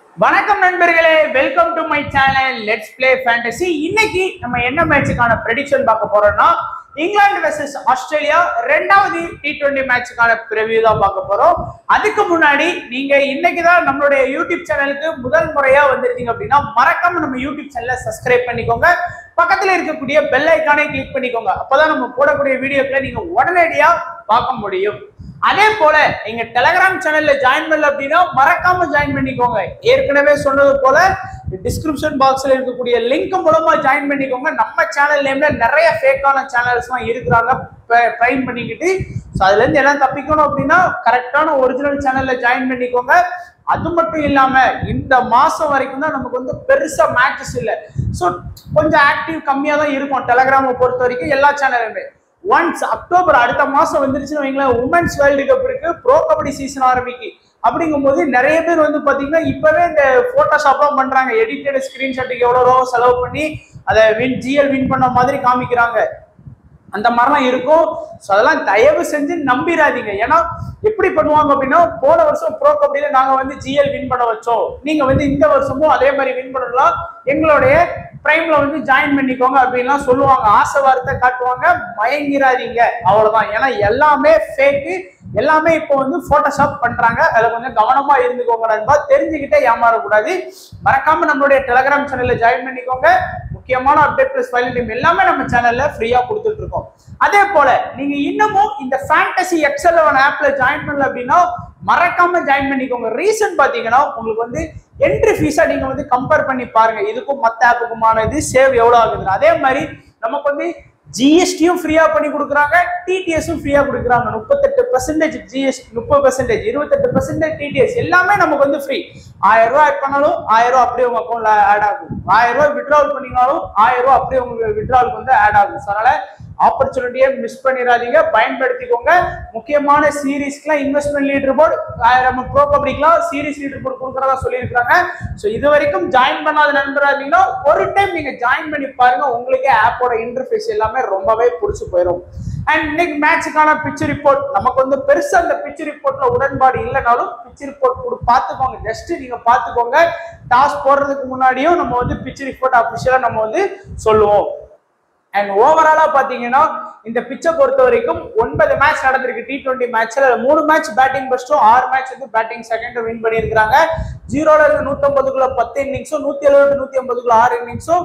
வணக்கம் நண்பர்களே welcome to my channel let's play fantasy இன்னைக்கு நம்ம என்ன மேட்சுக்கான ப்ரெடிக்ஷன் பார்க்க போறோம்னா இங்கிலாந்து வெர்சஸ் ஆஸ்திரேலியா ரெண்டாவது டி டுவெண்ட்டி மேட்சுக்கான ப்ரிவியூ தான் பார்க்க போறோம் அதுக்கு முன்னாடி நீங்க இன்னைக்கு தான் நம்மளுடைய யூடியூப் சேனலுக்கு முதல் முறையா வந்திருக்கீங்க அப்படின்னா மறக்காம நம்ம யூடியூப் சேனலை சப்ஸ்கிரைப் பண்ணிக்கோங்க பக்கத்துல இருக்கக்கூடிய பெல் ஐக்கானை கிளிக் பண்ணிக்கோங்க அப்பதான் நம்ம போடக்கூடிய வீடியோக்களை நீங்க உடனடியா பார்க்க முடியும் அதே போல எங்க டெலகிராம் சேனல்ல ஜாயின் பண்ணல அப்படின்னா மறக்காம ஜாயின் பண்ணிக்கோங்க ஏற்கனவே சொன்னது போல டிஸ்கிரிப்ஷன் பாக்ஸ்ல இருக்கக்கூடிய லிங்க் மூலமா ஜாயின் பண்ணிக்கோங்க நம்ம சேனல் நேம்ல நிறைய ஃபேக்கான சேனல்ஸ் எல்லாம் இருக்கிறாங்க ட்ரைன் பண்ணிக்கிட்டு ஸோ அதுல இருந்து எல்லாம் தப்பிக்கணும் அப்படின்னா கரெக்டான ஒரிஜினல் சேனல்ல ஜாயின் பண்ணிக்கோங்க அது மட்டும் இல்லாம இந்த மாசம் வரைக்கும் தான் நமக்கு வந்து பெருசா மேட்சஸ் இல்லை ஸோ கொஞ்சம் ஆக்டிவ் கம்மியா தான் இருக்கும் டெலகிராமை பொறுத்த வரைக்கும் எல்லா சேனலுமே ஒன்ஸ் அக்டோபர் அடுத்த மாசம் வந்துருச்சுன்னு வைங்களேன் உமன்ஸ் வேர்ல்டு கப் இருக்கு ப்ரோ கபடி சீசன் ஆரம்பிக்கு அப்படிங்கும்போது நிறைய பேர் வந்து பாத்தீங்கன்னா இப்பவே இந்த போட்டோஷாப்லாம் பண்றாங்க எடிட்டட் ஸ்கிரீன்ஷாட்டுக்கு எவ்வளவு ரூபா செலவு பண்ணி அதை வின் ஜிஎல் வின் பண்ண மாதிரி காமிக்கிறாங்க அந்த மாதிரிலாம் இருக்கும் ஸோ அதெல்லாம் தயவு செஞ்சு நம்பிடாதீங்க ஏன்னா எப்படி பண்ணுவாங்க அப்படின்னா போன வருஷம் ப்ரோ கபடியில நாங்க வந்து ஜிஎல் வின் பண்ண வச்சோம் நீங்க வந்து இந்த வருஷமும் அதே மாதிரி வின் பண்ணலாம் எங்களுடைய பிரைம்ல வந்து ஜாயின் பண்ணிக்கோங்க அப்படின்லாம் சொல்லுவாங்க ஆசை வார்த்தை காட்டுவாங்க மயங்கிராதீங்க அவ்வளவுதான் ஏன்னா எல்லாமே ஃபேக்கு எல்லாமே இப்போ வந்து போட்டோஷாப் பண்றாங்க அதுல கொஞ்சம் கவனமா இருந்துக்கோங்க நண்பா தெரிஞ்சுக்கிட்டே ஏமாறக்கூடாது மறக்காம நம்மளுடைய டெலகிராம் சேனல்ல ஜாயின் பண்ணிக்கோங்க முக்கியமான அப்டேட் பிளஸ் ஃபைல் டீம் எல்லாமே நம்ம சேனல்ல ஃப்ரீயா கொடுத்துட்டு இருக்கோம் அதே போல நீங்க இன்னமும் இந்த ஃபேண்டசி எக்ஸல் லெவன் ஆப்ல ஜாயின் பண்ணல அப்படின்னா மறக்காம ஜாயின் பண்ணிக்கோங்க ரீசன் பாத்தீங்கன்னா உங்களுக்கு வந்து என்ட்ரி ஃபீஸா நீங்க வந்து கம்பேர் பண்ணி பாருங்க இதுக்கும் மத்த ஆப்புக்குமான இது சேவ் எவ்வளவு ஆகுதுன்னு அதே மாதிரி நமக்கு வந்து ஜிஎஸ்டியும் ஃப்ரீயா பண்ணி கொடுக்குறாங்க டிடிஎஸும் ஃப்ரீயா கொடுக்குறாங்க முப்பத்தெட்டு பர்சன்டேஜ் ஜிஎஸ்டி முப்பது பர்சன்டேஜ் இருபத்தெட்டு பர்சன்டேஜ் டிடிஎஸ் எல்லாமே நமக்கு வந்து ஃப்ரீ ஆயிரம் ரூபாய் ஆட் பண்ணாலும் ஆயிரம் ரூபாய் அப்படியே உங்க அக்கௌண்ட்ல ஆட் ஆகும் ஆயிரம் ரூபாய் விட்ராவல் பண்ணினாலும் ஆயிரம் ரூபாய் அப்படியே உங்க விட்ராவலுக்கு வந்து ஆட் ஆகும் So, அதனால ஆப்பர்ச்சுனிட்டியை மிஸ் பண்ணிடாதீங்க பயன்படுத்திக்கோங்க முக்கியமான சீரீஸ்க்குலாம் இன்வெஸ்ட்மெண்ட் லீடர் போர்டு நம்ம ப்ரோ கபடிக்கெலாம் சீரீஸ் லீடர் போர்டு கொடுக்குறதா சொல்லியிருக்காங்க ஸோ இது வரைக்கும் ஜாயின் பண்ணாத நண்பராக இருந்தீங்கன்னா ஒரு டைம் நீங்க ஜாயின் பண்ணி பாருங்க உங்களுக்கே ஆப்போட இன்டர்ஃபேஸ் எல்லாமே ரொம்பவே பிடிச்சி போயிடும் அண்ட் இன்னைக்கு மேட்சுக்கான பிச் ரிப்போர்ட் நமக்கு வந்து பெருசா அந்த பிச் ரிப்போர்ட்ல உடன்பாடு இல்லைனாலும் பிச் ரிப்போர்ட் கூட பார்த்துக்கோங்க ஜஸ்ட் நீங்க பார்த்துக்கோங்க டாஸ் போடுறதுக்கு முன்னாடியும் நம்ம வந்து பிச் ரிப்போர்ட் அபிஷியலா நம்ம வந்து சொல்லுவோம் அண்ட் ஓவராலா பாத்தீங்கன்னா இந்த பிச்சை பொறுத்த வரைக்கும் ஒன்பது மேட்ச் நடந்திருக்கு டி டுவெண்ட்டி மேட்ச்ல மூணு மேட்ச் பேட்டிங் ஃபர்ஸ்டும் ஆறு மேட்ச் வந்து பேட்டிங் செகண்ட் வின் பண்ணியிருக்காங்க ஜீரோல இருந்து நூத்தம்பதுக்குள்ள பத்து இன்னிங்ஸும் நூத்தி எழுபது நூத்தி ஐம்பதுக்குள்ள ஆறு இன்னிங்ஸும்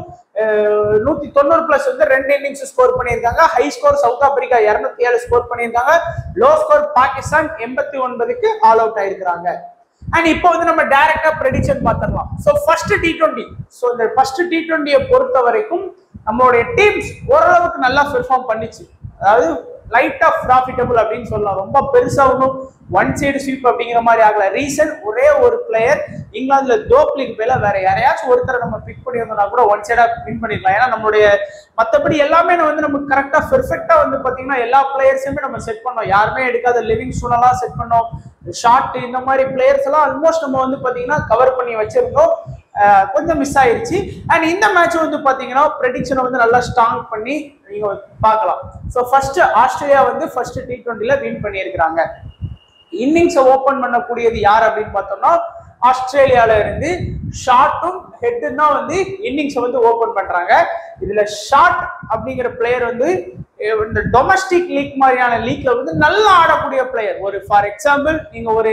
நூத்தி தொண்ணூறு பிளஸ் வந்து ரெண்டு இன்னிங்ஸ் ஸ்கோர் பண்ணியிருக்காங்க ஹை ஸ்கோர் சவுத் ஆப்பிரிக்கா இருநூத்தி ஏழு ஸ்கோர் பண்ணியிருக்காங்க லோ ஸ்கோர் பாகிஸ்தான் எண்பத்தி ஒன்பதுக்கு ஆல் அவுட் ஆயிருக்காங்க அண்ட் இப்போ வந்து நம்ம டைரக்டா ப்ரெடிக்ஷன் பார்த்துடலாம் so first T twenty so இந்த ஃபர்ஸ்ட் டி டுவெண்ட்டியை பொறுத்த வரைக்கும் நம்மளுடைய டீம்ஸ் ஓரளவுக்கு நல்லா பெர்ஃபார்ம் பண்ணிச்சு அதாவது லைட்டா ப்ராஃபிட்டபிள் அப்படின்னு சொல்லலாம் ரொம்ப பெருசா ஒன்றும் ஒன் சைடு ஸ்வீப் அப்படிங்கிற மாதிரி ஆகல ரீசன் ஒரே ஒரு பிளேயர் இங்கிலாந்துல தோப்லிக்கு பேல வேற யாரையாச்சும் ஒருத்தரை நம்ம பிக் பண்ணியிருந்தோம்னா கூட ஒன் சைடா வின் பண்ணிருக்கலாம் ஏன்னா நம்மளுடைய மற்றபடி எல்லாமே வந்து நமக்கு கரெக்டா பெர்ஃபெக்டா வந்து பாத்தீங்கன்னா எல்லா பிளேயர்ஸுமே நம்ம செட் பண்ணோம் யாருமே எடுக்காத லிவிங் ஸ்டூனெல்லாம் செட் பண்ணோம் ஷார்ட் இந்த மாதிரி பிளேயர்ஸ் எல்லாம் ஆல்மோஸ்ட் நம்ம வந்து பாத்தீங்கன்னா கவர் பண்ணி வச்சிருந்தோம் அஹ் கொஞ்சம் மிஸ் ஆயிருச்சு அண்ட் இந்த மேட்ச் வந்து பாத்தீங்கன்னா ப்ரெடிக்ஷனை வந்து நல்லா ஸ்ட்ராங் பண்ணி நீங்க பார்க்கலாம் ஸோ ஃபர்ஸ்ட் ஆஸ்திரேலியா வந்து ஃபர்ஸ்ட் டி டுவெண்ட்டில வின் பண்ணியிருக்கிறாங்க இன்னிங்ஸை ஓபன் பண்ணக்கூடியது யார் அப்படின்னு பார்த்தோம்னா ஆஸ்திரேலியால இருந்து ஷார்ட்டும் ஹெட்டும் தான் வந்து இன்னிங்ஸை வந்து ஓபன் பண்றாங்க இதுல ஷார்ட் அப்படிங்கிற பிளேயர் வந்து அஹ் இந்த டொமஸ்டிக் லீக் மாதிரியான லீக்ல வந்து நல்லா ஆடக்கூடிய பிளேயர் ஒரு ஃபார் எக்ஸாம்பிள் நீங்க ஒரு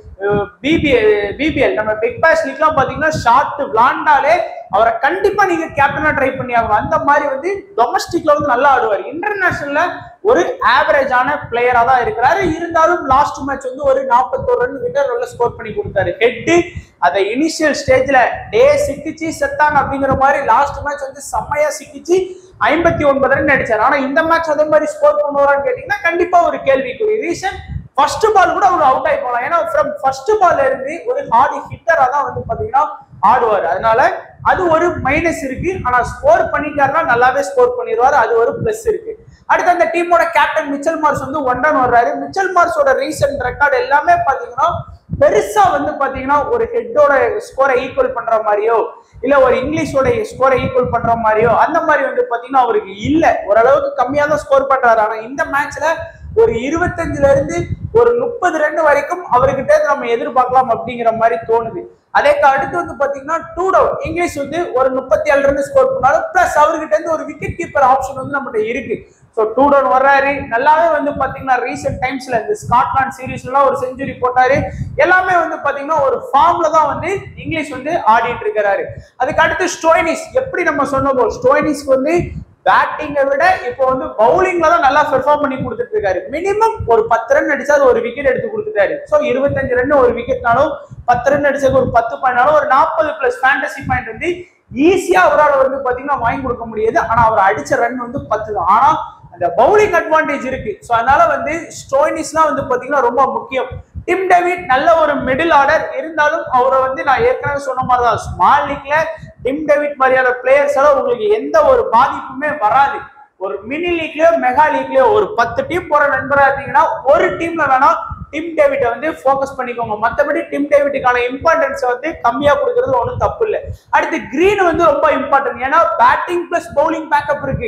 பிபிஎல் பிபிஎல் நம்ம பிக் பாஸ் லீக்லாம் பாத்தீங்கன்னா ஷார்ட் விளாண்டாலே அவரை கண்டிப்பா நீங்க கேப்டனா ட்ரை பண்ணி ஆகணும் அந்த மாதிரி வந்து டொமஸ்டிக்ல வந்து நல்லா ஆடுவார் இன்டர்நேஷனல்ல ஒரு ஆவரேஜான பிளேயரா தான் இருக்கிறாரு இருந்தாலும் லாஸ்ட் மேட்ச் வந்து ஒரு நாற்பத்தோரு ரன் கிட்ட நல்ல ஸ்கோர் பண்ணி கொடுத்தாரு ஹெட் அதை இனிஷியல் ஸ்டேஜ்ல டே சிக்கிச்சு செத்தாங்க அப்படிங்கிற மாதிரி லாஸ்ட் மேட்ச் வந்து செம்மையா சிக்கிச்சு ஐம்பத்தி ஒன்பது ரன் அடிச்சாரு ஆனா இந்த மேட்ச் அதே மாதிரி ஸ்கோர் பண்ணுவாரான்னு கேட்டீங்கன்னா கண்டிப்பா ஒரு கேள்விக்குரிய ரீசன் ஃபர்ஸ்ட் பால் கூட அவர் அவுட் ஆகி போகலாம் ஏன்னா ஃப்ரம் ஃபர்ஸ்ட் பால்ல இருந்து ஒரு ஹார்டி ஹிட்டரா தான் வந்து பாத்தீங்கன்னா ஆடுவார் அதனால அது ஒரு மைனஸ் இருக்கு ஆனா ஸ்கோர் பண்ணிட்டாருன்னா நல்லாவே ஸ்கோர் பண்ணிடுவாரு அது ஒரு பிளஸ் இருக்கு அடுத்து அந்த டீமோட கேப்டன் மிச்சல் மார்ஸ் வந்து ஒன் ரன் வர்றாரு மிச்சல் மார்ஸோட ரீசன்ட் ரெக்கார்ட் எல்லாமே பாத்தீங்கன்னா பெருசா வந்து பாத்தீங்கன்னா ஒரு ஹெட்டோட ஸ்கோரை ஈக்குவல் பண்ற மாதிரியோ இல்ல ஒரு இங்கிலீஷோட ஸ்கோரை ஈக்குவல் பண்ற மாதிரியோ அந்த மாதிரி வந்து பாத்தீங்கன்னா அவருக்கு இல்ல ஓரளவுக்கு கம்மியா தான் ஸ்கோர் பண்றாரு ஆனா இந்த மேட்ச்ல ஒரு இருபத்தஞ்சுல இருந்து ஒரு முப்பது ரன் வரைக்கும் அவர்கிட்ட இருந்து நம்ம எதிர்பார்க்கலாம் அப்படிங்கிற மாதிரி தோணுது அதேக்கு அடுத்து வந்து பாத்தீங்கன்னா டூ டவுன் இங்கிலீஷ் வந்து ஒரு முப்பத்தி ஏழு ரன் ஸ்கோர் பண்ணாலும் பிளஸ் அவர்கிட்ட இருந்து ஒரு விக்கெட் கீப்பர் ஆப்ஷன் வந்து நம்மகிட்ட இருக்கு ஸோ டூ டவுன் வர்றாரு நல்லாவே வந்து பாத்தீங்கன்னா ரீசெண்ட் டைம்ஸ்ல இந்த ஸ்காட்லாந்து சீரீஸ்லாம் ஒரு செஞ்சுரி போட்டாரு எல்லாமே வந்து பாத்தீங்கன்னா ஒரு ஃபார்ம்ல தான் வந்து இங்கிலீஷ் வந்து ஆடிட்டு இருக்கிறாரு அதுக்கு அடுத்து ஸ்டோயினிஸ் எப்படி நம்ம சொன்னோமோ ஸ்டோயினிஸ்க்கு வந்து பேட்டிங்கை விட இப்போ வந்து பவுலிங்ல தான் நல்லா பெர்ஃபார்ம் பண்ணி கொடுத்துட்டு இருக்காரு மினிமம் ஒரு பத்து ரன் அடிச்சாரு ஒரு விக்கெட் எடுத்து கொடுத்துட்டாரு ஸோ இருபத்தஞ்சு ரன் ஒரு விக்கெட்னாலும் பத்து ரன் அடிச்சது ஒரு பத்து பாயிண்ட்னாலும் ஒரு நாற்பது பிளஸ் ஃபேண்டசி பாயிண்ட் வந்து ஈஸியா அவரால் வந்து பாத்தீங்கன்னா வாங்கி கொடுக்க முடியாது ஆனா அவர் அடிச்ச ரன் வந்து பத்து தான் ஆனா அந்த பவுலிங் அட்வான்டேஜ் இருக்கு ஸோ அதனால வந்து ஸ்டோயினிஸ்லாம் வந்து பாத்தீங்கன்னா ரொம்ப முக்கியம் டிம் டேவிட் நல்ல ஒரு மிடில் ஆர்டர் இருந்தாலும் அவரை வந்து நான் ஏற்கனவே சொன்ன மாதிரி தான் ஸ்மால் லீக்ல டிம் டேவிட் மாதிரியான பிளேயர்ஸ் எல்லாம் உங்களுக்கு எந்த ஒரு பாதிப்புமே வராது ஒரு மினி லீக்லயோ மெகா லீக்லயோ ஒரு பத்து டீம் போற நண்பரா இருந்தீங்கன்னா ஒரு டீம்ல வேணா டிம் டேவிட்டை வந்து ஃபோக்கஸ் பண்ணிக்கோங்க மற்றபடி டிம் டேவிட்டுக்கான இம்பார்ட்டன்ஸ் வந்து கம்மியா கொடுக்கறது ஒன்றும் தப்பு இல்லை அடுத்து கிரீன் வந்து ரொம்ப இம்பார்ட்டன்ட் ஏன்னா பேட்டிங் பிளஸ் பவுலிங் பேக்கப் இருக்கு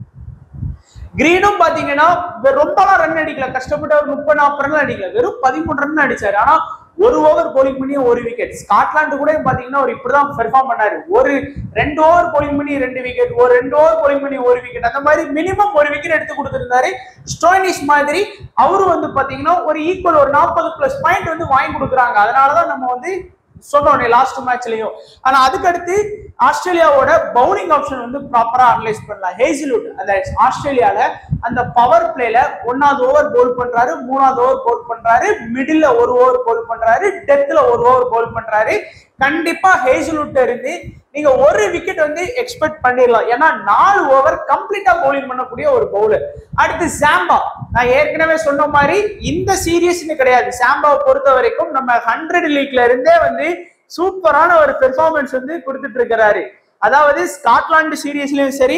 கிரீனும் பாத்தீங்கன்னா வெ- ரொம்பலாம் ரன் அடிக்கல கஷ்டப்பட்டு ஒரு முப்பது நாற்பது ரன் அடிக்கல வெறும் பதிமூணு ரன் அடிச்சாரு ஆனா ஒரு ஓவர் போலிங் பண்ணி ஒரு விக்கெட் ஸ்காட்லாந்து கூட பாத்தீங்கன்னா அவர் இப்படிதான் பெர்ஃபார்ம் பண்ணாரு ஒரு ரெண்டு ஓவர் போலிங் பண்ணி ரெண்டு விக்கெட் ஒரு ரெண்டு ஓவர் போலிங் பண்ணி ஒரு விக்கெட் அந்த மாதிரி மினிமம் ஒரு விக்கெட் எடுத்து கொடுத்திருந்தாரு ஸ்டோனிஸ் மாதிரி அவரும் வந்து பாத்தீங்கன்னா ஒரு ஈக்குவல் ஒரு நாற்பது பிளஸ் பாயிண்ட் வந்து வாங்கி கொடுக்குறாங்க அதனாலதான் நம்ம வந்து சொன்னோம் லாஸ்ட் மேட்ச்லயும் ஆனா அதுக்கடுத்து ஆஸ்திரேலியாவோட பவுலிங் ஆப்ஷன் வந்து ப்ராப்பரா அனலைஸ் பண்ணலாம் ஹேசிலுட் அந்த ஆஸ்திரேலியால அந்த பவர் பிளேல ஒன்னாவது ஓவர் போல் பண்றாரு மூணாவது ஓவர் போல் பண்றாரு மிடில் ஒரு ஓவர் போல் பண்றாரு டெத்ல ஒரு ஓவர் போல் பண்றாரு கண்டிப்பா ஹேசிலுட் இருந்து நீங்க ஒரு விக்கெட் வந்து எக்ஸ்பெக்ட் பண்ணிடலாம் ஏன்னா நாலு ஓவர் கம்ப்ளீட்டா பவுலிங் பண்ணக்கூடிய ஒரு பவுலர் அடுத்து சாம்பா நான் ஏற்கனவே சொன்ன மாதிரி இந்த சீரியஸ்னு கிடையாது சாம்பாவை பொறுத்த வரைக்கும் நம்ம ஹண்ட்ரட் லீக்ல இருந்தே வந்து சூப்பரான ஒரு பெர்ஃபார்மன்ஸ் வந்து கொடுத்துட்டு இருக்கிறாரு அதாவது ஸ்காட்லாந்து சீரியஸ்லயும் சரி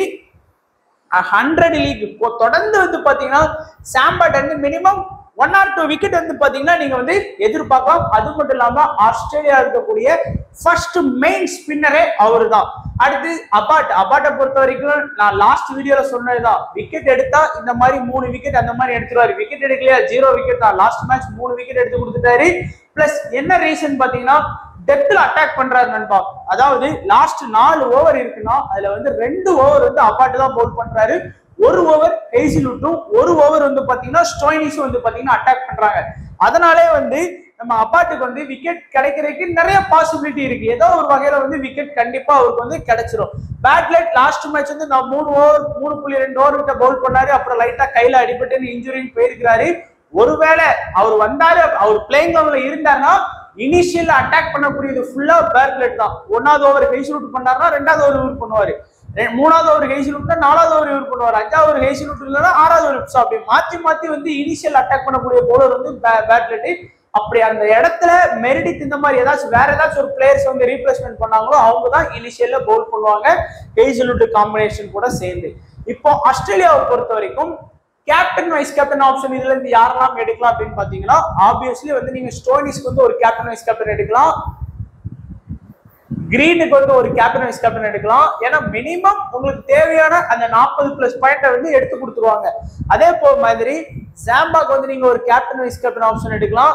ஹண்ட்ரட் லீக் தொடர்ந்து வந்து பாத்தீங்கன்னா சாம்பாட் வந்து minimum one or two wicket வந்து பாத்தீங்கன்னா நீங்க வந்து எதிர்பார்க்கலாம் அது மட்டும் இல்லாம ஆஸ்திரேலியா இருக்கக்கூடிய ஃபர்ஸ்ட் மெயின் ஸ்பின்னரே அவரு தான் அடுத்து அபாட் அபாட்டை பொறுத்த வரைக்கும் நான் லாஸ்ட் வீடியோல சொன்னதுதான் விக்கெட் எடுத்தா இந்த மாதிரி மூணு விக்கெட் அந்த மாதிரி எடுத்துருவாரு விக்கெட் எடுக்கலையா ஜீரோ விக்கெட் தான் லாஸ்ட் மேட்ச் மூணு விக்கெட் எடுத்து கொடுத்துட்டாரு பிளஸ் என்ன ரீசன் பாத்தீங்கன்னா டெப்த்ல அட்டாக் பண்றாரு நண்பா அதாவது லாஸ்ட் நாலு ஓவர் இருக்குன்னா அதுல வந்து ரெண்டு ஓவர் வந்து அப்பாட்டு தான் பவுல் பண்றாரு ஒரு ஓவர் ஹெய்சிலுட்டும் ஒரு ஓவர் வந்து பாத்தீங்கன்னா ஸ்டோயினிஸும் வந்து பாத்தீங்கன்னா அட்டாக் பண்றாங்க அதனாலே வந்து நம்ம அப்பாட்டுக்கு வந்து விக்கெட் கிடைக்கிறதுக்கு நிறைய பாசிபிலிட்டி இருக்கு ஏதோ ஒரு வகையில வந்து விக்கெட் கண்டிப்பா அவருக்கு வந்து கிடைச்சிரும் பேட்லைட் லாஸ்ட் மேட்ச் வந்து நான் மூணு ஓவர் மூணு புள்ளி ரெண்டு ஓவர் கிட்ட பவுல் பண்ணாரு அப்புறம் லைட்டா கையில அடிபட்டு இன்ஜுரின்னு போயிருக்கிறாரு ஒருவேளை அவர் வந்தாரு அவர் பிளேயிங் லெவல்ல இருந்தாருன்னா இனிஷியல் அட்டாக் பண்ணக்கூடியது ஃபுல்லா பேட்லெட் தான் ஒன்னாவது ஓவர் ஹெய்ஸ் ரூட் பண்ணாருன்னா ரெண்டாவது ஓவர் இவர் பண்ணுவாரு ரெ- மூணாவது ஓவர் ஹெய்ஸ் ரூட்னா நாலாவது ஓவர் இவர் பண்ணுவார் அஞ்சாவது ஓவர் ஹெய்ஸ் ரூட் இல்லைன்னா ஆறாவது ஓவர் ஸோ அப்படி மாத்தி மாத்தி வந்து இனிஷியல் அட்டாக் பண்ணக்கூடிய போலர் வந்து பேட்லெட் அப்படி அந்த இடத்துல மெரிடித் இந்த மாதிரி ஏதாச்சும் வேற ஏதாச்சும் ஒரு பிளேயர்ஸ் வந்து ரீப்ளேஸ்மெண்ட் பண்ணாங்களோ அவங்க தான் இனிஷியல்ல பவுல் பண்ணுவாங்க ஹெய்சலுட் காம்பினேஷன் கூட சேர்ந்து இப்போ ஆஸ்திரேலியாவை பொறுத்த வரைக்கும் கேப்டன் வைஸ் கேப்டன் ஆப்ஷன் இதுல இருந்து யாரெல்லாம் எடுக்கலாம் அப்படின்னு பாத்தீங்கன்னா ஆப்வியஸ்லி வந்து நீங்க ஸ்டோனிஸ்க்கு வந்து ஒரு கேப்டன் வைஸ் கேப்டன் எடுக்கலாம் கிரீனுக்கு வந்து ஒரு கேப்டன் வைஸ் கேப்டன் எடுக்கலாம் ஏன்னா மினிமம் உங்களுக்கு தேவையான அந்த நாற்பது பிளஸ் பாயிண்ட்டை வந்து எடுத்து கொடுத்துருவாங்க அதே போ மாதிரி சாம்பாக்கு வந்து நீங்க ஒரு கேப்டன் வைஸ் கேப்டன் ஆப்ஷன் எடுக்கலாம்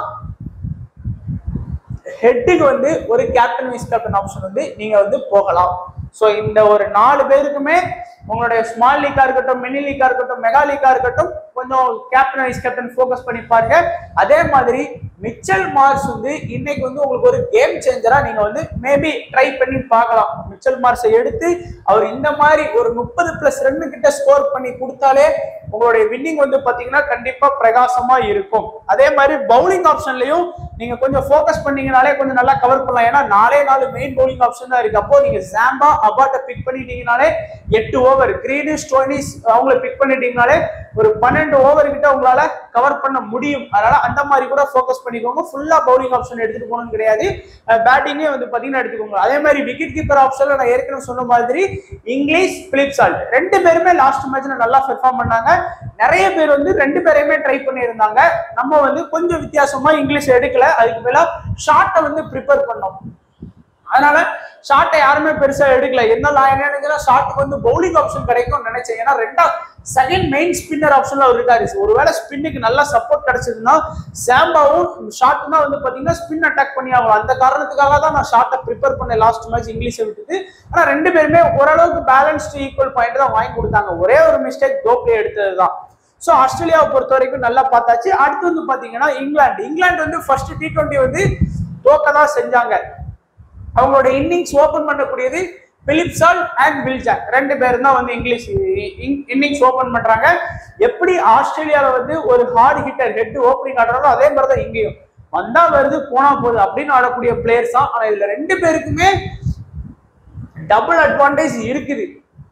ஹெட்டுக்கு வந்து ஒரு கேப்டன் வைஸ் கேப்டன் ஆப்ஷன் வந்து நீங்க வந்து போகலாம் ஸோ இந்த ஒரு நாலு பேருக்குமே உங்களுடைய ஸ்மால் லீக்கா இருக்கட்டும் மினி லீக்கா இருக்கட்டும் மெகா லீக்கா இருக்கட்டும் கொஞ்சம் கேப்டன் வைஸ் கேப்டன் ஃபோக்கஸ் பண்ணி பாருங்க அதே மாதிரி மிச்சல் மார்ஸ் வந்து இன்னைக்கு வந்து உங்களுக்கு ஒரு கேம் சேஞ்சரா நீங்க வந்து மேபி ட்ரை பண்ணி பார்க்கலாம் மிச்சல் மார்ஸை எடுத்து அவர் இந்த மாதிரி ஒரு முப்பது பிளஸ் ரன்னு கிட்ட ஸ்கோர் பண்ணி கொடுத்தாலே உங்களுடைய வின்னிங் வந்து பாத்தீங்கன்னா கண்டிப்பா பிரகாசமா இருக்கும் அதே மாதிரி பவுலிங் ஆப்ஷன்லயும் நீங்க கொஞ்சம் ஃபோக்கஸ் பண்ணீங்கனாலே கொஞ்சம் நல்லா கவர் பண்ணலாம் ஏன்னா நாலே நாலு மெயின் பவுலிங் ஆப்ஷன் தான் இருக்கு அப்போ நீங்க சாம்பா அபாட்டை பிக் பண்ணிட்டீங்கனாலே எட்டு ஓவர் கிரீனு ஸ்டோனிஸ் அவங்கள பிக் பண்ணிட்டீங்கனாலே ஒரு பன்னெண்டு ஓவர் கிட்ட உங்களால கவர் பண்ண முடியும் அதனால அந்த மாதிரி கூட ஃபோக்கஸ் பண்ணிக்கோங்க ஃபுல்லா பவுலிங் ஆப்ஷன் எடுத்துட்டு போகணும்னு கிடையாது பேட்டிங்கே வந்து பாத்தீங்கன்னா எடுத்துக்கோங்க அதே மாதிரி விக்கெட் கீப்பர் ஆப்ஷன்ல நான் ஏற்கனவே சொன்ன மாதிரி இங்கிலீஷ் பிலிப் சால்ட் ரெண்டு பேருமே லாஸ்ட் மேட்ச்ல நல்லா பெர்ஃபார்ம் பண்ணாங்க நிறைய பேர் வந்து ரெண்டு பேரையுமே ட்ரை பண்ணியிருந்தாங்க நம்ம வந்து கொஞ்சம் வித்தியாசமா இங்கிலீஷ் எடுக்கல அதுக்கு மேல ஷார்ட்டை வந்து ப்ரிப்பேர் பண்ணோம் அதனால ஷார்ட்டை யாருமே பெருசா எடுக்கல இருந்தாலும் நான் என்ன நினைக்கிறேன் ஷார்ட்டுக்கு வந்து பவுலிங் ஆப்ஷன் கிடைக்கும்னு நினைச்சேன் ஏன்னா ரெண்டா செகண்ட் மெயின் ஸ்பின்னர் ஆப்ஷன்ல அவர் இருக்காரு ஒருவேளை ஸ்பின்னுக்கு நல்லா சப்போர்ட் கிடைச்சதுன்னா சாம்பாவும் ஷார்ட் தான் வந்து பாத்தீங்கன்னா ஸ்பின் அட்டாக் பண்ணி ஆகணும் அந்த காரணத்துக்காக தான் நான் ஷார்ட்டை ப்ரிப்பேர் பண்ணேன் லாஸ்ட் மேட்ச் இங்கிலீஷை விட்டுட்டு ஆனா ரெண்டு பேருமே ஓரளவுக்கு பேலன்ஸ்டு ஈக்குவல் பாயிண்ட் தான் வாங்கி கொடுத்தாங்க ஒரே ஒரு மிஸ்டேக் தோப்லே எடுத்தது தான் ஸோ ஆஸ்திரேலியாவை பொறுத்த வரைக்கும் நல்லா பார்த்தாச்சு அடுத்து வந்து பாத்தீங்கன்னா இங்கிலாந்து இங்கிலாந்து வந்து ஃபர்ஸ்ட் டி டுவெண்ட்டி வந்து தோக்க தான் செஞ்சாங்க அவங்களோட இன்னிங்ஸ் ஓபன் பண்ணக்கூடியது பிலிப் சால் அண்ட் வில்ஜாக் ரெண்டு பேரும் தான் வந்து இங்கிலீஷ் இன்னிங்ஸ் ஓபன் பண்றாங்க எப்படி ஆஸ்திரேலியால வந்து ஒரு ஹார்ட் ஹிட்டர் ஹெட் ஓப்பனிங் ஆடுறாரோ அதே மாதிரி தான் இங்கேயும் வந்தா வருது போனா போகுது அப்படின்னு ஆடக்கூடிய பிளேயர்ஸ் தான் ஆனா இதுல ரெண்டு பேருக்குமே டபுள் அட்வான்டேஜ் இருக்குது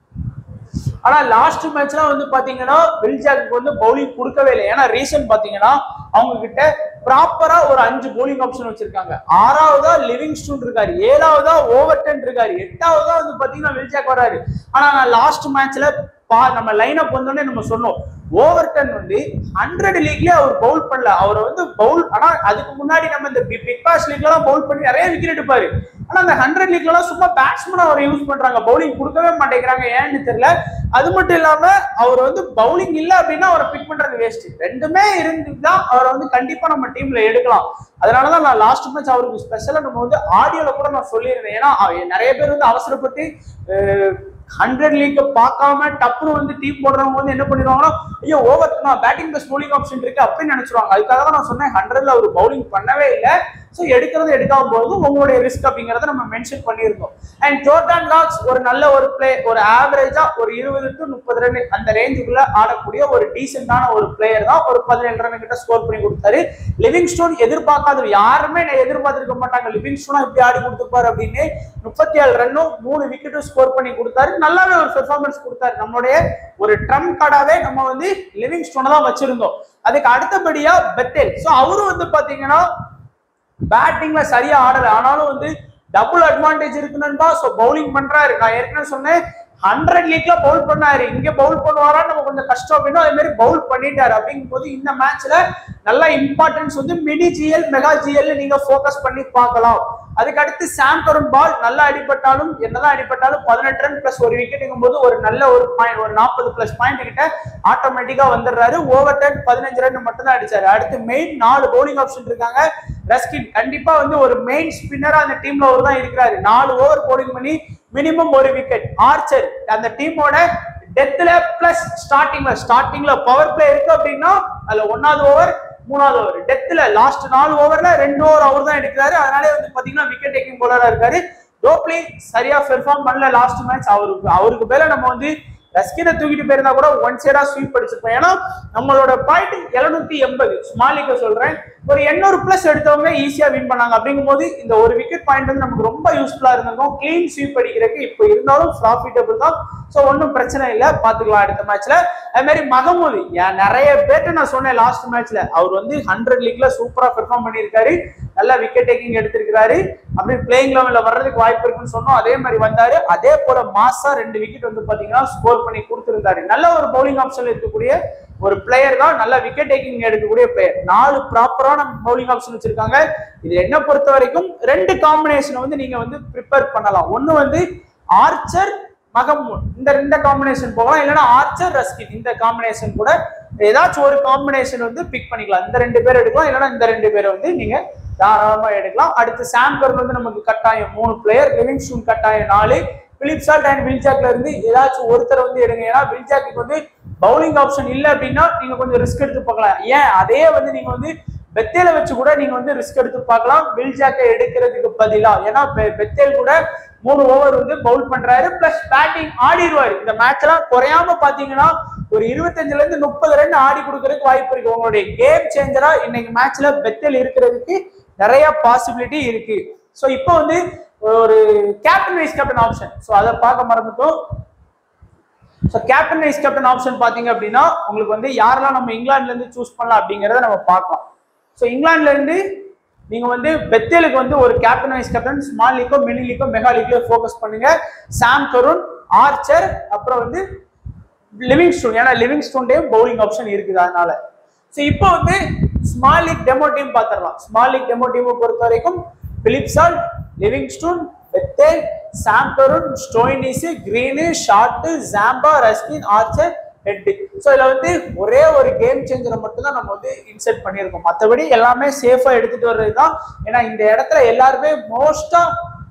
ஆனா லாஸ்ட் மேட்ச்ல வந்து பாத்தீங்கன்னா வில்ஜாக்கு வந்து பவுலிங் கொடுக்கவே இல்லை ஏன்னா ரீசன் பாத்தீங்கன்னா அவங்க கிட்ட ப்ராப்பரா ஒரு அஞ்சு bowling ஆப்ஷன் வச்சிருக்காங்க ஆறாவதா லிவிங் ஸ்டூன் இருக்காரு ஏழாவதா ஓவர்டன் இருக்காரு எட்டாவதா வந்து பாத்தீங்கன்னா வில்ஜாக் வராரு ஆனா நான் லாஸ்ட் மேட்ச்ல பா நம்ம லைன் அப் வந்தோடனே நம்ம சொன்னோம் ஓவர்டன் வந்து ஹண்ட்ரட் லீக்லயே அவர் பவுல் பண்ணல அவரை வந்து பவுல் ஆனா அதுக்கு முன்னாடி நம்ம இந்த பிக் பாஸ் லீக்ல எல்லாம் பவுல் பண்ணி நிறைய விக்கெட் எடுப்பாரு ஆனா அந்த ஹண்ட்ரட் லீக்ல எல்லாம் சும்மா பேட்ஸ்மேன் அவரை யூஸ் பண்றாங்க பவுலிங் கொடுக்கவே மாட்டேங்கிறாங்க ஏன்னு தெரியல அது மட்டும் இல்லாம அவர் வந்து பவுலிங் இல்ல அப்படின்னா அவரை பிக் பண்றது வேஸ்ட் ரெண்டுமே இருந்துதான் அவரை வந்து கண்டிப்பா நம்ம டீம்ல எடுக்கலாம் அதனாலதான் நான் லாஸ்ட் மேட்ச் அவருக்கு ஸ்பெஷலா நம்ம வந்து ஆடியோல கூட நான் சொல்லியிருந்தேன் ஏன்னா அவ- நிறைய பேர் வந்து அவசரப்பட்டு ஹண்ட்ரட் லீக் பார்க்காம டப்புனு வந்து டீம் போடுறவங்க வந்து என்ன பண்ணிடுவாங்கன்னா ஐயோ ஓவர் நான் பேட்டிங் பிளஸ் bowling ஆப்ஷன் இருக்கு அப்படின்னு நினைச்சிருவாங்க அதுக்காக தான் நான் சொன்னேன் ஹண்ட்ரட்ல அவர் பவுலிங் பண்ணவே இல்லை ஸோ எடுக்கிறது எடுக்காம போது உங்களுடைய ரிஸ்க் அப்படிங்கறத நம்ம மென்ஷன் பண்ணியிருந்தோம் அண்ட் ஜோர்டான் லாக்ஸ் ஒரு நல்ல ஒரு பிளே ஒரு ஆவரேஜா ஒரு இருபது டு முப்பது ரன் அந்த ரேஞ்சுக்குள்ள ஆடக்கூடிய ஒரு டீசென்டான ஒரு பிளேயர் தான் ஒரு பதினேழு ரன் கிட்ட ஸ்கோர் பண்ணி கொடுத்தாரு லிவிங் ஸ்டோன் எதிர்பார்க்காத யாருமே நான் எதிர்பார்த்திருக்க மாட்டாங்க லிவிங் ஸ்டோனா இப்படி ஆடி கொடுத்துப்பாரு அப்படின்னு முப்பத்தி ஏழு ரன்னும் மூணு விக்கெட்டும் ஸ்கோர் பண்ணி கொடுத்தாரு நல்லாவே ஒரு பெர்ஃபார்மன்ஸ் கொடுத்தாரு நம்மளுடைய ஒரு ட்ரம் கார்டாவே நம்ம வந்து லிவிங் ஸ்டோனை தான் வச்சிருந்தோம் அதுக்கு அடுத்தபடியா பெத்தேல் ஸோ அவரும் வந்து பாத்தீங்கன்னா பேட்டிங்ல சரியா ஆடல ஆனாலும் வந்து டபுள் அட்வான்டேஜ் இருக்குன்னு ஸோ பவுலிங் பண்றாரு நான் ஏற்கனவே சொன்னேன் ஹண்ட்ரட் லீக்ல பவுல் பண்ணாரு இங்க பவுல் பண்ணுவாரா நம்ம கொஞ்சம் கஷ்டம் அப்படின்னா அதே மாதிரி பவுல் பண்ணிட்டாரு அப்படிங்கும் போது இந்த மேட்ச்ல நல்ல இம்பார்ட்டன்ஸ் வந்து மினி ஜிஎல் மெகா ஜிஎல் நீங்க ஃபோக்கஸ் பண்ணி பார்க்கலாம் அதுக்கு அடுத்து சாம் கருண் பால் நல்லா அடிபட்டாலும் என்னதான் அடிபட்டாலும் பதினெட்டு ரன் பிளஸ் ஒரு விக்கெட்டுங்கும் போது ஒரு நல்ல ஒரு பாயிண்ட் ஒரு நாற்பது பிளஸ் பாயிண்ட் கிட்ட ஆட்டோமேட்டிக்கா வந்துடுறாரு ஓவர் டென் பதினஞ்சு ரன் மட்டும் தான் அடிச்சாரு அடுத்து மெயின் நாலு பவுலிங் ஆப்ஷன் இருக்காங்க ரஸ்கின் கண்டிப்பா வந்து ஒரு மெயின் ஸ்பின்னரா அந்த டீம்ல அவர் தான் இருக்கிறாரு நாலு ஓவர் போலிங் பண்ணி மினிமம் ஒரு விக்கெட் ஆர்ச்சர் அந்த டீமோட டெத்ல பிளஸ் ஸ்டார்டிங்ல ஸ்டார்டிங்ல பவர் பிளே இருக்கு அப்படின்னா அதுல ஒன்னாவது ஓவர் மூணாவது ஓவர் டெத்ல லாஸ்ட் நாலு ஓவர்ல ரெண்டு ஓவர் அவர் தான் எடுக்கிறாரு அதனாலே வந்து பாத்தீங்கன்னா விக்கெட் டேக்கிங் போலரா இருக்காரு டோப்லி சரியா பெர்ஃபார்ம் பண்ணல லாஸ்ட் மேட்ச் அவருக்கு அவருக்கு மேல நம்ம வந்து ரஸ்கினை தூக்கிட்டு போயிருந்தா கூட ஒன் சைடா ஸ்வீப் அடிச்சிருப்போம் ஏன்னா நம்மளோட பாயிண்ட் எழுநூத்தி எண்பது ஸ்மாலிக்க சொல்றேன் ஒரு எண்ணூறு பிளஸ் எடுத்தவங்க ஈஸியா வின் பண்ணாங்க அப்படிங்கும்போது இந்த ஒரு விக்கெட் பாயிண்ட் வந்து நமக்கு ரொம்ப யூஸ்ஃபுல்லா இருந்திருக்கும் கிளீன் ஸ்வீப் அடிக்கிறதுக்கு இப்போ இருந்தாலும் ப்ராஃபிட்டபிள் தான் ஸோ ஒன்றும் பிரச்சனை இல்லை பார்த்துக்கலாம் அடுத்த மேட்ச்ல அது மாதிரி மகமூது ஏன் நிறைய பேர்ட்ட நான் சொன்னேன் லாஸ்ட் மேட்ச்ல அவர் வந்து ஹண்ட்ரட் லீக்ல சூப்பரா பெர்ஃபார்ம் பண்ணியிருக்காரு நல்லா விக்கெட் டேக்கிங் எடுத்திருக்காரு அப்படி பிளேயிங் லெவல்ல வர்றதுக்கு வாய்ப்பு இருக்குன்னு சொன்னோம் அதே மாதிரி வந்தாரு அதே போல மாசா ரெண்டு விக்கெட் வந்து பாத்தீங்கன்னா ஸ்கோர் பண்ணி கொடுத்திருந்தாரு நல்ல ஒரு பவுலிங் ஆப்ஷன்ல இருக்கக்கூடிய ஒரு பிளேயர் தான் நல்ல விக்கெட் டேக்கிங் எடுக்கக்கூடிய பிளேயர் நாலு ப்ராப்பரான பவுலிங் ஆப்ஷன் வச்சிருக்காங்க இது என்ன பொறுத்த வரைக்கும் ரெண்டு காம்பினேஷன் வந்து நீங்க வந்து ப்ரிப்பேர் பண்ணலாம் ஒன்னு வந்து ஆர்ச்சர் மகமூன் இந்த இந்த காம்பினேஷன் போகலாம் இல்லைன்னா ஆர்ச்சர் ரஸ்கின் இந்த காம்பினேஷன் கூட ஏதாச்சும் ஒரு காம்பினேஷன் வந்து பிக் பண்ணிக்கலாம் இந்த ரெண்டு பேர் எடுக்கலாம் இல்லைன்னா இந்த ரெண்டு பேரை வந்து நீங்க தாராளமா எடுக்கலாம் அடுத்து சாம்பர் வந்து நமக்கு கட்டாயம் மூணு பிளேயர் லிவிங்ஸ்டூன் கட்டாயம் நாலு பிலிப் சால்ட் அண்ட் வில்ஜாக்ல இருந்து ஏதாச்சும் ஒருத்தர் வந்து எடுங்க ஏன்னா வில்ஜாக்கு வந்து பவுலிங் ஆப்ஷன் இல்லை அப்படின்னா நீங்க கொஞ்சம் ரிஸ்க் எடுத்து பார்க்கலாம் ஏன் அதே வந்து நீங்க வந்து பெத்தேல வச்சு கூட நீங்க வந்து ரிஸ்க் எடுத்து பார்க்கலாம் வில்ஜாக்கை எடுக்கிறதுக்கு பதிலா ஏன்னா பெ- பெத்தேல் கூட மூணு ஓவர் வந்து பவுல் பண்றாரு பிளஸ் பேட்டிங் ஆடிடுவாரு இந்த மேட்ச் எல்லாம் குறையாம பாத்தீங்கன்னா ஒரு இருபத்தஞ்சுல இருந்து முப்பது ரன் ஆடி கொடுக்கறதுக்கு வாய்ப்பு இருக்கு உங்களுடைய கேம் சேஞ்சரா இன்னைக்கு மேட்ச்ல பெத்தேல் இருக்கிறதுக்கு நிறைய பாசிபிலிட்டி இருக்கு ஸோ இப்போ வந்து ஒரு captain vice captain option so அதை பார்க்க மறந்துட்டோம் so captain vice captain option பார்த்தீங்க அப்படின்னா உங்களுக்கு வந்து யாரெல்லாம் நம்ம இங்கிலாந்துல இருந்து சூஸ் பண்ணலாம் அப்படிங்கிறத நம்ம பார்க்கலாம் ஸோ இங்கிலாந்துல இருந்து நீங்க வந்து பெத்தேலுக்கு வந்து ஒரு கேப்டன் வைஸ் கேப்டன் ஸ்மால் லீக்கோ மினி லீக்கோ மெகா லீக்கோ ஃபோக்கஸ் பண்ணுங்க சாம் கருண் ஆர்ச்சர் அப்புறம் வந்து லிவிங் ஸ்டோன் ஏன்னா லிவிங் ஸ்டோன்லேயும் பவுலிங் ஆப்ஷன் இருக்குது அதனால ஸோ இப்போ வந்து ஸ்மால் லீக் டெமோ டீம் பார்த்துடலாம் ஸ்மால் லீக் டெமோ டீமை பொறுத்த வரைக்கும் Phil Salt Livingstone Bethell Sam Curran Stoinis Green Short Zampa ரஸ்கின் ஆர்ச்சர் ஹெட்டு ஸோ இதில் வந்து ஒரே ஒரு கேம் சேஞ்சரை மட்டும் தான் நம்ம வந்து இன்செர்ட் பண்ணியிருக்கோம் மற்றபடி எல்லாமே சேஃபாக எடுத்துட்டு வர்றது தான் ஏன்னா இந்த இடத்துல எல்லாருமே மோஸ்டா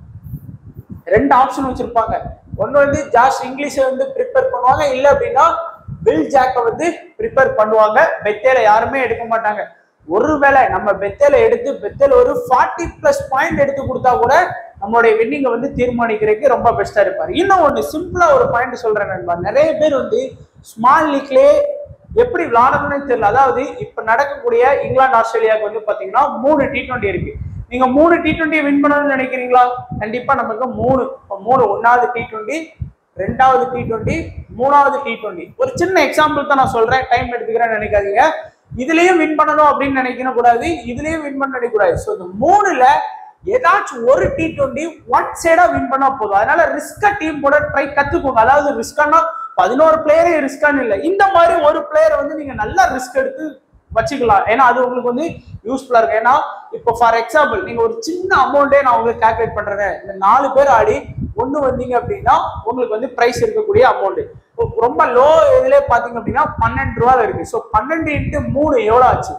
ரெண்டு ஆப்ஷன் வச்சிருப்பாங்க ஒன்று வந்து ஜாஷ் இங்கிலீஷை வந்து ப்ரிப்பேர் பண்ணுவாங்க இல்லை அப்படின்னா வில் ஜாக்கை வந்து ப்ரிப்பேர் பண்ணுவாங்க பெத்தேல யாருமே எடுக்க மாட்டாங்க ஒருவேளை நம்ம பெத்தேல எடுத்து பெத்தேல ஒரு ஃபார்ட்டி பிளஸ் பாயிண்ட் எடுத்து கொடுத்தா கூட நம்மளுடைய வின்னிங்கை வந்து தீர்மானிக்கிறதுக்கு ரொம்ப பெஸ்டா இருப்பார் இன்னும் ஒன்று சிம்பிளா ஒரு பாயிண்ட் சொல்றேன் நண்பா நிறைய பேர் வந்து ஸ்மால் லீக்லேயே எப்படி விளாடணும்னு தெரியல அதாவது இப்ப நடக்கக்கூடிய இங்கிலாந்து ஆஸ்திரேலியாவுக்கு வந்து பாத்தீங்கன்னா மூணு டி டுவெண்ட்டி இருக்கு நீங்க மூணு டி டுவெண்ட்டி வின் பண்ணணும்னு நினைக்கிறீங்களா கண்டிப்பா நமக்கு மூணு இப்ப மூணு ஒன்னாவது டி டுவெண்ட்டி ரெண்டாவது டி டுவெண்ட்டி மூணாவது டி டுவெண்ட்டி ஒரு சின்ன எக்ஸாம்பிள் தான் நான் சொல்றேன் டைம் எடுத்துக்கிறேன்னு நினைக்காதீங்க இதுலயும் வின் பண்ணணும் அப்படின்னு நினைக்கணும் கூடாது இதுலயும் வின் பண்ண நினைக்கக்கூடாது ஸோ இந்த மூணுல ஏதாச்சும் ஒரு டி டுவெண்ட்டி ஒன் சைடா வின் பண்ணா போதும் அதனால ரிஸ்கா டீம் கூட ட்ரை கத்துக்கோங்க அதாவது ரிஸ்கானா பதினோரு பிளேயரே ரிஸ்கான்னு இல்லை இந்த மாதிரி ஒரு பிளேயரை வந்து நீங்க நல்லா ரிஸ்க் எடுத்து வச்சுக்கலாம் ஏன்னா அது உங்களுக்கு வந்து யூஸ்ஃபுல்லா இருக்கும் ஏன்னா இப்போ ஃபார் எக்ஸாம்பிள் நீங்க ஒரு சின்ன அமௌண்ட்டே நான் உங்களுக்கு கால்குலேட் பண்றேன் இந்த நாலு பேர் ஆடி ஒண்ணு வந்தீங்க அப்படின்னா உங்களுக்கு வந்து பிரைஸ் இருக்கக்கூடிய அமௌண்ட் ரொம்ப லோ இதுல பாத்தீங்க அப்படின்னா பன்னெண்டு ரூபா இருக்கு ஸோ பன்னெண்டு இன்ட்டு மூணு எவ்வளோ ஆச்சு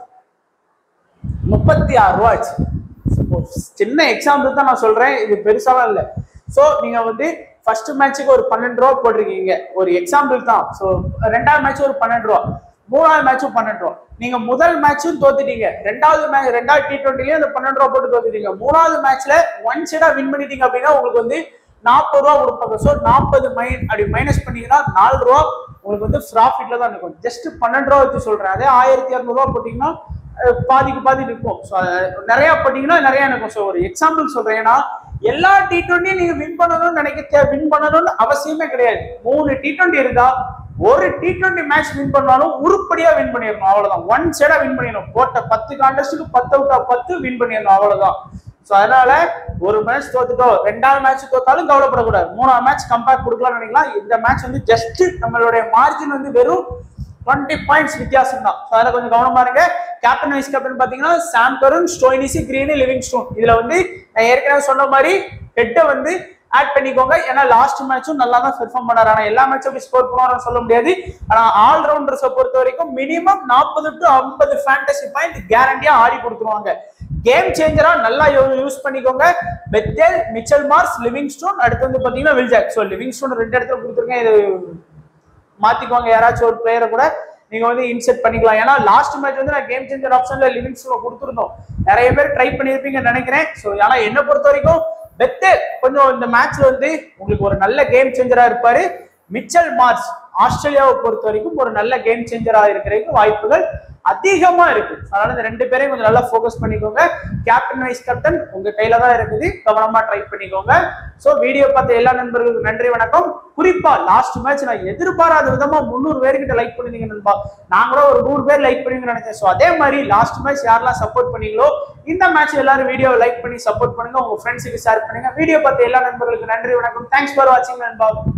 முப்பத்தி ஆறு ரூபா ஆச்சு So, சின்ன எக்ஸாம்பிள் தான் நான் சொல்றேன் இது பெருசாலாம் இல்லை ஸோ நீங்க வந்து ஃபர்ஸ்ட் மேட்ச்சுக்கு ஒரு பன்னெண்டு ரூபா போட்டிருக்கீங்க ஒரு எக்ஸாம்பிள் தான் ஸோ ரெண்டாவது மேட்ச் ஒரு பன்னெண்டு ரூபா மூணாவது மேட்சும் பன்னெண்டு ரூபா நீங்க முதல் மேட்சும் தோத்துட்டீங்க ரெண்டாவது மேட்ச் ரெண்டாவது டி டுவெண்ட்டிலயும் அந்த பன்னெண்டு ரூபா போட்டு தோத்துட்டீங்க மூணாவது மேட்ச்ல ஒன் சைடா வின் பண்ணிட்டீங்க அப்படின்னா உங்களுக்கு வந்து நாற்பது ரூபா கொடுப்பாங்க ஸோ நாற்பது மைன் அப்படி மைனஸ் பண்ணீங்கன்னா நாலு ரூபா உங்களுக்கு வந்து ப்ராஃபிட்ல தான் இருக்கும் ஜஸ்ட் பன்னெண்டு ரூபா வச்சு சொல்றேன் அதே ஆயிரத்தி இரநூறுவா போட்டீங்கன்னா அஹ், பாதிக்கு பாதி நிற்கும் ஸோ நிறைய போட்டீங்கன்னா நிறைய நிற்கும் ஸோ ஒரு எக்ஸாம்பிள் சொல்றேன் ஏன்னா எல்லா டி டுவெண்ட்டியும் நீங்க வின் பண்ணணும்னு நினைக்க வின் பண்ணணும்னு அவசியமே கிடையாது மூணு டி டுவெண்ட்டி இருந்தா ஒரு டி டுவெண்ட்டி மேட்ச் வின் பண்ணாலும் உருப்படியா வின் பண்ணிடணும் அவ்வளவுதான் ஒன் சைடா வின் பண்ணிடணும் போட்ட பத்து கான்டெஸ்ட்டுக்கு பத்து அவுட் ஆஃப் பத்து வின் பண்ணிடணும் அவ்வளவுதான் ஸோ அதனால ஒரு மேட்ச் தோத்துட்டோம் ரெண்டாவது மேட்ச் தோத்தாலும் கவலைப்படக்கூடாது மூணாவது மேட்ச் கம்பேர் கொடுக்கலாம்னு நினைக்கலாம் இந்த மேட்ச் வந்து ஜஸ்ட் நம்மளுடைய மார்ஜின் வந்து வெறும் டுவெண்ட்டி பாயிண்ட்ஸ் வித்தியாசம் தான் ஸோ அதில் கொஞ்சம் கவனமா இருங்க கேப்டன் வைஸ் கேப்டன் பார்த்தீங்கன்னா சாம் கருண் ஸ்டோயினிசி கிரீனு லிவிங் ஸ்டோன் இதுல வந்து நான் ஏற்கனவே சொன்ன மாதிரி ஹெட்டை வந்து ஆட் பண்ணிக்கோங்க ஏன்னா லாஸ்ட் மேட்சும் நல்லா தான் பெர்ஃபார்ம் பண்ணாரு ஆனா எல்லா மேட்சும் அப்படி ஸ்கோர் பண்ணுவாருன்னு சொல்ல முடியாது ஆனா ஆல் ரவுண்டர்ஸை பொறுத்த வரைக்கும் மினிமம் நாற்பது டு ஐம்பது ஃபேண்டசி பாயிண்ட் கேரண்டியா ஆடி கொடுத்துருவாங்க கேம் சேஞ்சரா நல்லா யூஸ் பண்ணிக்கோங்க Bethell Mitchell Marsh Livingstone அடுத்து வந்து பாத்தீங்கன்னா வில்ஜாக் ஸோ லிவிங் ஸ்டோன் ரெண்டு இடத்துல கொடுத்துருக்கேன் இது மாத்திக்கோங்க யாராச்சும் ஒரு பிளேயரை கூட நீங்க வந்து இன்செர்ட் பண்ணிக்கலாம் ஏன்னா லாஸ்ட் மேட்ச் வந்து நான் கேம் சேஞ்சர் ஆப்ஷன்ல லிவிங் ஸ்டோன் கொடுத்துருந்தோம் நிறைய பேர் ட்ரை பண்ணியிருப்பீங்கன்னு நினைக்கிறேன் ஸோ ஆனா என்ன பொறுத்த வரைக்கும் பெத்து கொஞ்சம் இந்த மேட்ச்ல வந்து உங்களுக்கு ஒரு நல்ல கேம் சேஞ்சரா இருப்பாரு மிச்சல் மார்ஸ் ஆஸ்திரேலியாவை பொறுத்த வரைக்கும் ஒரு நல்ல கேம் சேஞ்சரா இருக்கிறதுக்கு வாய்ப்புகள் அதிகமா இருக்கு அதனால இந்த ரெண்டு பேரையும் கொஞ்சம் நல்லா ஃபோக்கஸ் பண்ணிக்கோங்க கேப்டன் வைஸ் கேப்டன் உங்க கையில தான் இருக்குது கவனமா ட்ரை பண்ணிக்கோங்க சோ வீடியோ பார்த்த எல்லா நண்பர்களுக்கும் நன்றி வணக்கம் குறிப்பா லாஸ்ட் மேட்ச் நான் எதிர்பாராத விதமா முந்நூறு பேர்கிட்ட லைக் பண்ணிருந்தீங்க நண்பா நான் கூட ஒரு நூறு பேர் லைக் பண்ணுவீங்கன்னு நினைச்சேன் ஸோ அதே மாதிரி லாஸ்ட் மேட்ச் யாரெல்லாம் சப்போர்ட் பண்ணீங்களோ இந்த மேட்ச் எல்லாரும் வீடியோ லைக் பண்ணி சப்போர்ட் பண்ணுங்க உங்க ஃப்ரெண்ட்ஸுக்கு ஷேர் பண்ணுங்க வீடியோ பார்த்த எல்லா நண்பர்களுக்கு நன்றி வணக்கம் தேங்க்ஸ் ஃபார் வாட்சிங் நண்பா